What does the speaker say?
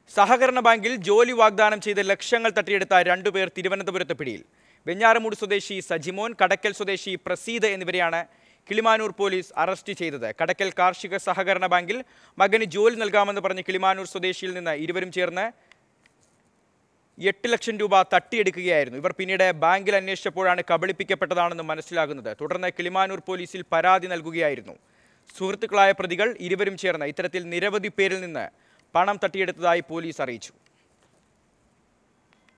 സഹകരണ ബാങ്കിൽ ജോലി വാഗ്ദാനം ചെയ്ത് ലക്ഷങ്ങൾ തട്ടിയെടുത്ത രണ്ടുപേർ തിരുവനന്തപുരത്ത് പിടിയിൽ വെഞ്ഞാറമൂട് സ്വദേശി സജിമോൻ കടക്കൽ സ്വദേശി പ്രസീദ് എന്നിവരെയാണ് കിളിമാനൂർ പോലീസ് അറസ്റ്റ് ചെയ്തത് കടക്കൽ കാർഷിക സഹകരണ ബാങ്കിൽ മകന് ജോലി നൽകാമെന്ന് പറഞ്ഞ് കിളിമാനൂർ സ്വദേശിയിൽ നിന്ന് ഇരുവരും ചേർന്ന് എട്ട് ലക്ഷം രൂപ തട്ടിയെടുക്കുകയായിരുന്നു ഇവർ പിന്നീട് ബാങ്കിൽ അന്വേഷിച്ചപ്പോഴാണ് കബളിപ്പിക്കപ്പെട്ടതാണെന്ന് മനസ്സിലാകുന്നത് തുടർന്ന് കിളിമാനൂർ പോലീസിൽ പരാതി നൽകുകയായിരുന്നു സുഹൃത്തുക്കളായ പ്രതികൾ ഇരുവരും ചേർന്ന് ഇത്തരത്തിൽ നിരവധി പേരിൽ നിന്ന് പണം തട്ടിയെടുത്തതായി പോലീസ് അറിയിച്ചു